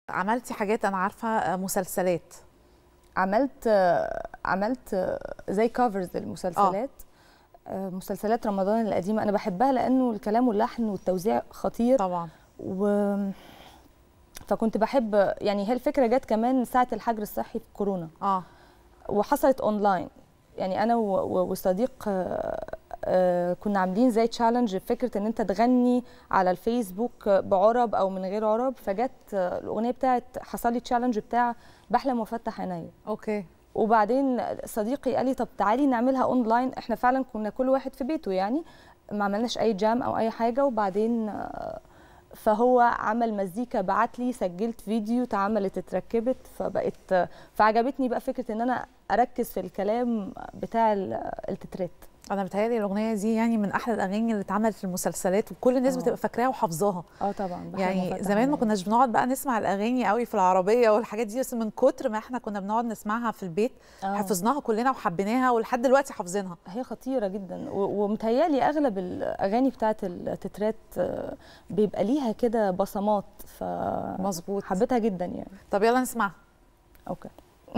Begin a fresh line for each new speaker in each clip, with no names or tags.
عملتي حاجات انا عارفه آه، مسلسلات
عملت عملت زي كفرز للمسلسلات آه، مسلسلات رمضان القديمه انا بحبها لانه الكلام واللحن والتوزيع خطير
طبعا
و فكنت بحب يعني هي الفكره جت كمان ساعه الحجر الصحي في كورونا
اه
وحصلت اونلاين يعني انا و- و- وصديق آه، آه، كنا عاملين زي تشالنج فكره ان انت تغني على الفيسبوك بعرب او من غير عرب فجت آه، الاغنيه بتاعت حصل لي تشالنج بتاع بحلم وافتح عينيا
اوكي
وبعدين صديقي قال لي طب تعالي نعملها اونلاين احنا فعلا كنا كل واحد في بيته يعني ما عملناش اي جام او اي حاجه وبعدين آه، فهو عمل مزيكا بعت لي سجلت فيديو اتعملت اتركبت فبقت فعجبتني بقى فكره ان انا اركز في الكلام بتاع ال- التترات
انا بتهيألي الاغنيه دي يعني من احلى الاغاني اللي اتعملت في المسلسلات وكل الناس
آه.
بتبقى فاكراها وحافظاها
اه طبعا بحب
يعني
أفتح
زمان ما
عينيا.
كناش بنقعد بقى نسمع الاغاني قوي في العربيه والحاجات دي بس من كتر ما احنا كنا بنقعد نسمعها في البيت
آه.
حفظناها كلنا وحبيناها ولحد دلوقتي حافظينها
هي خطيره جدا و- ومتهيالي اغلب الاغاني بتاعت التترات آه، بيبقى ليها كده بصمات
مظبوط
فحبيتها جدا يعني
طب يلا نسمعها
اوكي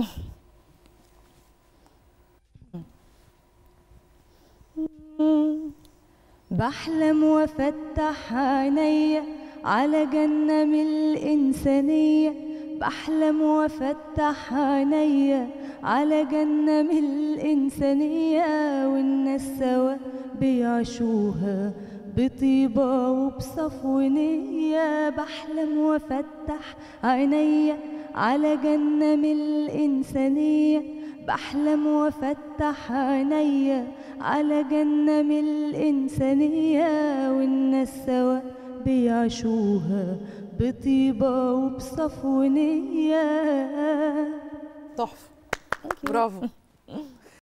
بحلم وافتح عينيا على جنة من الإنسانية بحلم وافتح عينيا على جنة من الإنسانية والناس سوا بيعيشوها بطيبة وبصفو نية بحلم وافتح عينيا على جنة من الإنسانية بحلم وافتح عينيا على جنة من الإنسانية والناس سوا بيعيشوها بطيبة وبصفو نية
تحفه برافو